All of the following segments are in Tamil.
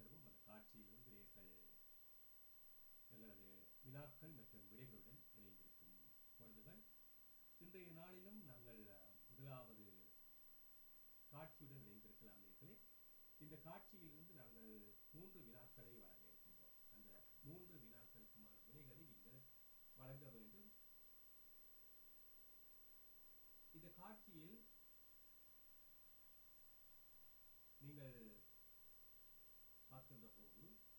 தருவோம் அந்த காட்சியிலிருந்து நேர்கள் எங்களது வினாக்கள் மற்றும் விடைகளுடன் இணைந்திருக்கும் பொழுதுகள் இன்றைய நாளிலும் நாங்கள் அஹ், முதலாவது காட்சியுடன் இணைந்திருக்கலாம் நேர்களே இந்த காட்சியிலிருந்து நாங்கள் மூன்று வினாக்களை வழங்க இருக்கின்றோம் அந்த மூன்று வினாக்களுக்குமான விடைகளை நீங்கள் வழங்க வேண்டும் இந்த காட்சியில் நீங்கள் பார்க்கின்ற போது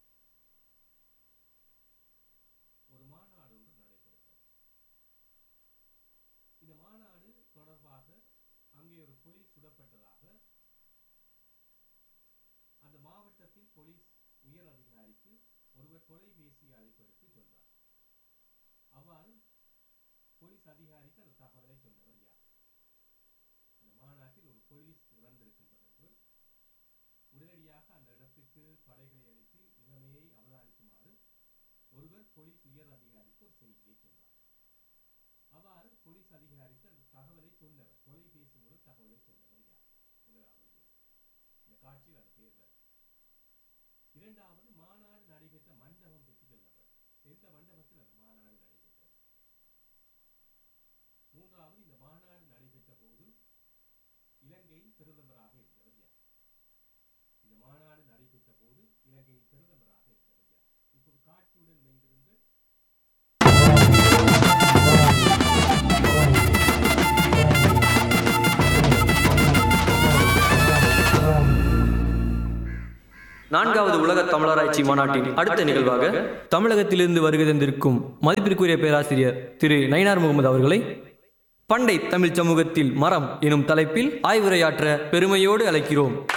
ஒரு மாநாடு ஒன்று நடைபெறுகிறது இந்த மாநாடு தொடர்பாக அங்கே ஒரு போலீஸ் சுடப்பட்டதாக அந்த மாவட்டத்தின் போலீஸ் உயர் அதிகாரிக்கு ஒருவர் தொலைபேசி அழைப்பெடுத்து சொல்வார் அவ்வாறு போலீஸ் அதிகாரிக்கு அந்த தகவலை சொன்னவர் யார் அந்த மாநாட்டில் ஒரு போலீஸ் இறந்திருக்கின்றது என்று உடனடியாக அந்த இடத்துக்கு படைகளை அனுப்பி நிலைமையை அவதானிக்குமாறு ஒருவர் போலீஸ் உயர் அதிகாரிக்கு ஒரு செய்தியை சொல்வார் அவ்வாறு போலீஸ் அதிகாரிக்கு அந்த தகவலை சொன்னவர் தொலைபேசி மூலம் தகவலை சொன்னவர் யார் முதலாவது இந்த காட்சியில் அது பேர் வருது இரண்டாவது மாநாடு நடைபெற்ற மண்டபம் பற்றி சொல்லப்படும் எந்த மண்டபத்தில் அந்த மாநாடு நடைபெற்றது மூன்றாவது இந்த மாநாடு நடைபெற்ற போது இலங்கையின் பிரதமராக இருந்தவர் யார் இந்த மாநாடு நடைபெற்ற போது இலங்கையின் பிரதமராக இருந்தவர் யார் இப்போது காட்சியுடன் இணைந்திருங்கள் நான்காவது உலக தமிழராய்ச்சி மாநாட்டின் அடுத்த நிகழ்வாக தமிழகத்திலிருந்து வருகை தந்திருக்கும் மதிப்பிற்குரிய பேராசிரியர் திரு நயினார் முகமது அவர்களை பண்டை தமிழ் சமூகத்தில் மரம் எனும் தலைப்பில் ஆய்வுரையாற்ற பெருமையோடு அழைக்கிறோம்